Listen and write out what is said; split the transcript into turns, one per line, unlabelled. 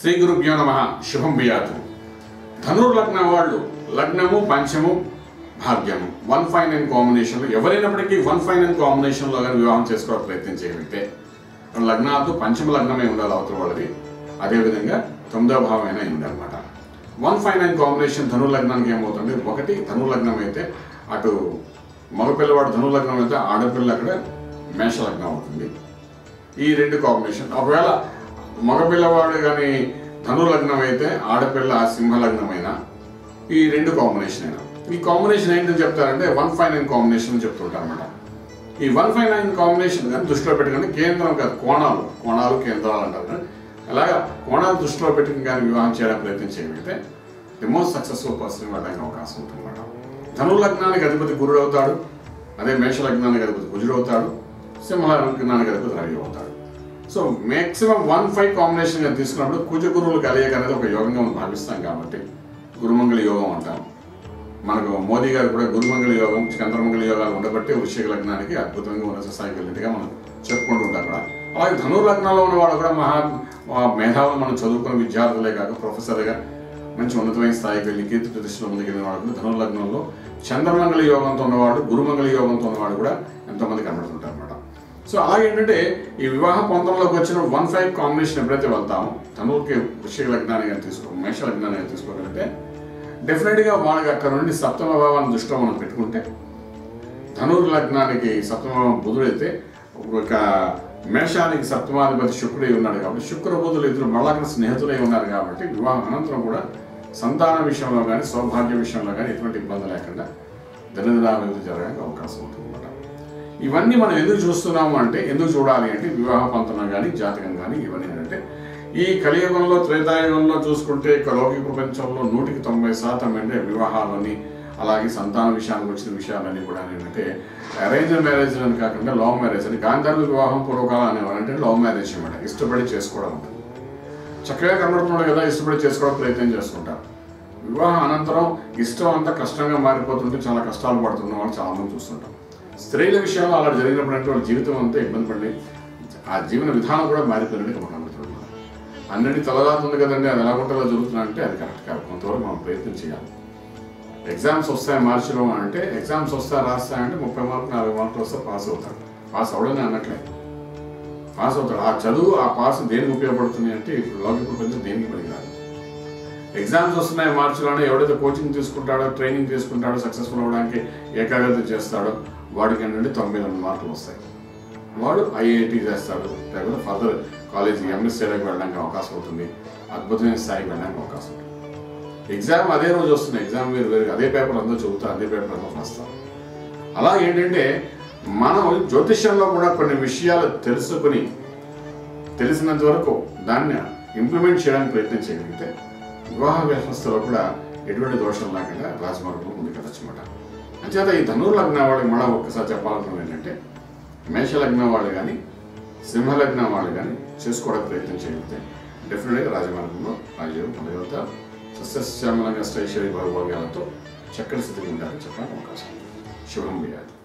శ్రీ గురుభ్యో నమ శుభం బియాతు ధనుర్లగ్నం వాళ్ళు లగ్నము పంచము భాగ్యము వన్ ఫైవ్ నైన్ కాంబినేషన్లో ఎవరైనప్పటికీ వన్ ఫైవ్ నైన్ కాంబినేషన్లో కానీ వివాహం చేసుకోవడం ప్రయత్నం చేయగలిగితే లగ్నాలతో పంచమ లగ్నమే ఉండాలి అవతల వాళ్ళది అదేవిధంగా తొమ్మిదవ భావం అయినా ఉండాలన్నమాట వన్ ఫైవ్ నైన్ కాంబినేషన్ ధను లగ్నానికి ఏమవుతుంది ఒకటి ధను లగ్నం అయితే అటు మగపిల్లవాడు ధను లగ్నం అయితే ఆడపిల్ల అక్కడ మేష లగ్నం అవుతుంది ఈ రెండు కాంబినేషన్ ఒకవేళ మగపిల్లవాడు కానీ ధను లగ్నం అయితే ఆడపిల్ల సింహ లగ్నమైన ఈ రెండు కాంబినేషన్ అయినా ఈ కాంబినేషన్ ఏంటని చెప్తారంటే వన్ ఫైవ్ నైన్ కాంబినేషన్ అని చెప్తుంటారు అనమాట ఈ వన్ ఫైవ్ నైన్ కాంబినేషన్ కానీ దృష్టిలో పెట్టుకుని కేంద్రం కాదు కోణాలు కోణాలు కేంద్రాలు అంటారు కదా. అలాగా కోణాలు దృష్టిలో పెట్టుకుని కానీ వివాహం చేయడానికి ప్రయత్నం చేయగలిగితే ది మోస్ట్ సక్సెస్ఫుల్ పర్సన్ ఇవ్వడానికి అవకాశం ఉంటుంది అనమాట ధను లగ్నానికి అధిపతి గురుడు అవుతాడు అదే మేష లగ్నానికి అధిపతి కుజుడు అవుతాడు సింహ లగ్నానికి అధిపతి రవి అవుతాడు సో మాక్సిమం వన్ ఫైవ్ కాంబినేషన్గా తీసుకున్నప్పుడు కుజ గురువులు కలయిక అనేది ఒక యోగంగా మనం భావిస్తాం కాబట్టి గురుమంగళ యోగం అంటాం మనకు మోదీ గారు కూడా గురుమంగళ యోగం చంద్రమంగళ యోగాలు ఉండబట్టి వృశ్చిక లగ్నానికి అద్భుతంగా ఉన్నత స్థాయికి వెళ్ళినట్టుగా మనం చెప్పుకుంటూ ఉంటాం కూడా అలాగే ధను లగ్నంలో ఉన్న వాళ్ళు కూడా మహా మా మేధావులు మనం చదువుకున్న విద్యార్థులే కాక ప్రొఫెసర్గా మంచి ఉన్నతమైన స్థాయికి వెళ్ళి కీర్తి ప్రతిష్టలు ముందుకెళ్ళిన వాడు కూడా ధను లగ్నంలో చంద్రమంగళ యోగంతో ఉన్నవాడు గురుమంగళ యోగంతో ఉన్నవాడు కూడా ఎంతోమంది కనబడుతుంటారు అనమాట సో అలాగే ఏంటంటే ఈ వివాహ పొందంలోకి వచ్చిన వన్ ఫైవ్ కాంబినేషన్ ఎప్పుడైతే వెళ్తామో ధనువుకి వృశ్చిక లగ్నాన్ని కానీ తీసుకో మేష లగ్నాన్ని కానీ తీసుకోగలిగితే డెఫినెట్గా వాళ్ళకి అక్కడ నుండి సప్తమ భావాన్ని దృష్టిలో మనం పెట్టుకుంటే ధనుర్ లగ్నానికి సప్తమ బుధుడైతే ఒక మేషానికి సప్తమాధిపతి శుక్రుడై ఉన్నాడు కాబట్టి శుక్ర బుధులు ఇద్దరు మళ్ళా అక్కడ స్నేహితులై ఉన్నారు కాబట్టి వివాహం అనంతరం కూడా సంతాన విషయంలో కానీ సౌభాగ్య విషయంలో కానీ ఎటువంటి ఇబ్బంది లేకుండా దినదినాభివృద్ధి జరగడానికి అవకాశం ఉంటుంది అన్నమాట ఇవన్నీ మనం ఎందుకు చూస్తున్నాము అంటే ఎందుకు చూడాలి అంటే వివాహ పంతనం కానీ జాతకం కానీ ఇవన్నీ ఏంటంటే ఈ కలియుగంలో త్రేతాయుగంలో చూసుకుంటే ఇక లౌకిక ప్రపంచంలో నూటికి తొంభై శాతం అంటే వివాహాలని అలాగే సంతాన విషయానికి వచ్చిన విషయాలన్నీ కూడా ఏంటంటే అరేంజ్ మ్యారేజ్ అని కాకుండా లవ్ మ్యారేజ్ అని గాంధర్వ వివాహం పూర్వకాలం అనేవారు అంటే లవ్ మ్యారేజ్ అనమాట ఇష్టపడి చేసుకోవడం ఉంటుంది చక్కగా కనబడుతున్నాడు కదా ఇష్టపడి చేసుకోవడం ప్రయత్నం చేస్తుంటారు వివాహం అనంతరం ఇష్టం అంతా కష్టంగా మారిపోతుంటే చాలా కష్టాలు పడుతున్న వాళ్ళు చాలా మంది చూస్తుంటాం స్త్రీల విషయంలో అలా జరిగినప్పుడు అంటే వాళ్ళ జీవితం అంతా ఇబ్బంది పడి ఆ జీవన విధానం కూడా మారిపోయినట్టు మనం కనబడుతుంది అన్నిటి తలదాతుంది కదండి అది ఎలా ఉంటుందో జరుగుతున్నా అంటే అది కరెక్ట్ కాదు కొంతవరకు మనం ప్రయత్నం చేయాలి ఎగ్జామ్స్ వస్తాయి మార్చిలో అంటే ఎగ్జామ్స్ వస్తాయి రాస్తాయంటే ముప్పై మార్కులు నలభై మార్కులు వస్తే పాస్ అవుతాడు పాస్ అవడమే అన్నట్లే పాస్ అవుతాడు ఆ చదువు ఆ పాస్ దేనికి ఉపయోగపడుతుంది అంటే ఇప్పుడు లౌకిక ప్రపంచం దేనికి పనికిరాదు ఎగ్జామ్స్ వస్తున్నాయి మార్చిలోనే ఎవడైతే కోచింగ్ తీసుకుంటాడో ట్రైనింగ్ తీసుకుంటాడో సక్సెస్ఫుల్ అవ్వడానికి ఏకాగ్రత చేస్తాడో వాడికి ఏంటంటే తొంభై ఎనిమిది మార్కులు వస్తాయి వాడు ఐఐటి చేస్తాడు లేకపోతే ఫర్దర్ కాలేజ్ ఎంఎస్సీలకు వెళ్ళడానికి అవకాశం అవుతుంది అద్భుతమైన స్థాయికి వెళ్ళడానికి అవకాశం ఉంటుంది ఎగ్జామ్ అదే రోజు వస్తుంది ఎగ్జామ్ వేరు వేరు అదే పేపర్ అందరూ చదువుతారు అదే పేపర్ అందరూ రాస్తారు అలా ఏంటంటే మనం జ్యోతిష్యంలో కూడా కొన్ని విషయాలు తెలుసుకుని తెలిసినంత వరకు దాన్ని ఇంప్లిమెంట్ చేయడానికి ప్రయత్నం చేయగలిగితే వివాహ వ్యవస్థలో కూడా ఎటువంటి దోషం లేకుండా రాజమార్గంలో ముందుకెళ్ళచ్చు అనమాట అంచేత ఈ ధనుర్ లగ్న వాళ్ళకి మళ్ళీ ఒక్కసారి చెప్పాలనుకున్నది ఏంటంటే మేష లగ్నం వాళ్ళు కానీ సింహ లగ్నం వాళ్ళు కానీ చేసుకోవడానికి ప్రయత్నం చేయగలిగితే డెఫినెట్గా రాజమార్గంలో రాజయోగం పొందగలుగుతారు సస్యశ్యామలంగా శ్రైశ్వరి భౌభాగ్యాలతో చక్కటి స్థితికి ఉంటారని చెప్పడానికి అవకాశం ఉంది. శుభం వేయాలి